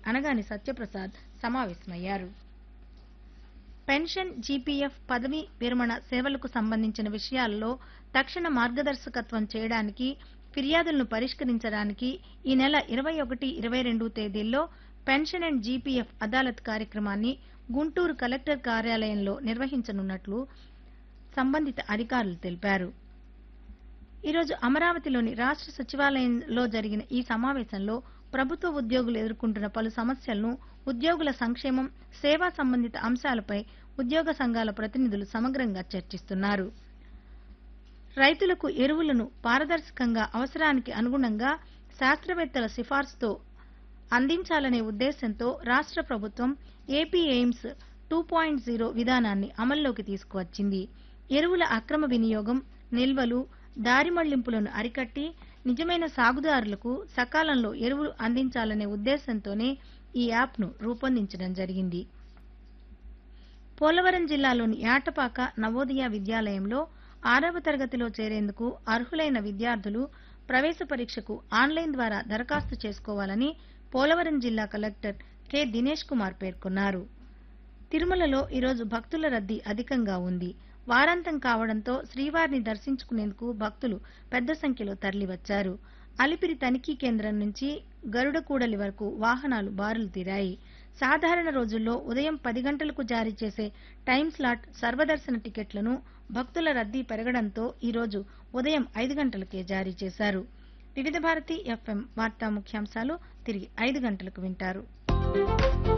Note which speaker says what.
Speaker 1: అనగాని సత్యప్రసాద్ సమావేశమయ్యారు pension GPF పదవీ విరమణ సేవలకు సంబంధించిన విషయాల్లో తక్షణ మార్గదర్శకత్వం చేయడానికి ఫిర్యాదులను పరిష్కరించడానికి ఈ నెల ఇరవై ఒకటి ఇరవై రెండు తేదీల్లో పెన్షన్ అండ్ జీపీఎఫ్ అదాలత్ కార్యక్రమాన్ని గుంటూరు కలెక్టర్ కార్యాలయంలో నిర్వహించనున్నట్లు సంబంధిత అధికారులు తెలిపారు ఈరోజు అమరావతిలోని రాష్ట్ర సచివాలయంలో జరిగిన ఈ సమావేశంలో ప్రభుత్వ ఉద్యోగులు ఎదుర్కొంటున్న పలు సమస్యలను ఉద్యోగుల సంక్షేమం సేవా సంబంధిత అంశాలపై ఉద్యోగ సంఘాల ప్రతినిధులు సమగ్రంగా చర్చిస్తున్నారు రైతులకు ఎరువులను పారదర్శకంగా అవసరానికి అనుగుణంగా శాస్త్రవేత్తల సిఫార్సుతో అందించాలనే ఉద్దేశంతో రాష్ట్ర ప్రభుత్వం AP AIMS two point zero విధానాన్ని అమల్లోకి తీసుకువచ్చింది ఎరువుల అక్రమ వినియోగం నిల్వలు దారి మళ్లింపులను అరికట్టి నిజమైన సాగుదారులకు సకాలంలో ఎరువులు అందించాలనే ఉద్దేశంతోనే ఈ యాప్ను రూపొందించడం జరిగింది పోలవరం జిల్లాలోని యాటపాక నవోదయ విద్యాలయంలో ఆరవ తరగతిలో చేరేందుకు అర్హులైన విద్యార్థులు ప్రవేశ పరీక్షకు ఆన్లైన్ ద్వారా దరఖాస్తు చేసుకోవాలని పోలవరం జిల్లా కలెక్టర్ కె దినేష్ కుమార్ పేర్కొన్నారు తిరుమలలో ఈరోజు భక్తుల రద్దీ అధికంగా ఉంది వారాంతం కావడంతో శ్రీవారిని దర్శించుకునేందుకు భక్తులు పెద్ద సంఖ్యలో తరలివచ్చారు అలిపిరి తనిఖీ కేంద్రం నుంచి గరుడకూడలి వరకు వాహనాలు బారులు తీరాయి సాధారణ రోజుల్లో ఉదయం పది గంటలకు జారీ చేసే టైం స్లాట్ సర్వదర్శన టికెట్లను భక్తుల రద్దీ పెరగడంతో ఈరోజు ఉదయం ఐదు గంటలకే జారీ చేశారు వివిధ భారతి ఎఫ్ఎం వార్తా ముఖ్యాంశాలు తిరిగి ఐదు గంటలకు వింటారు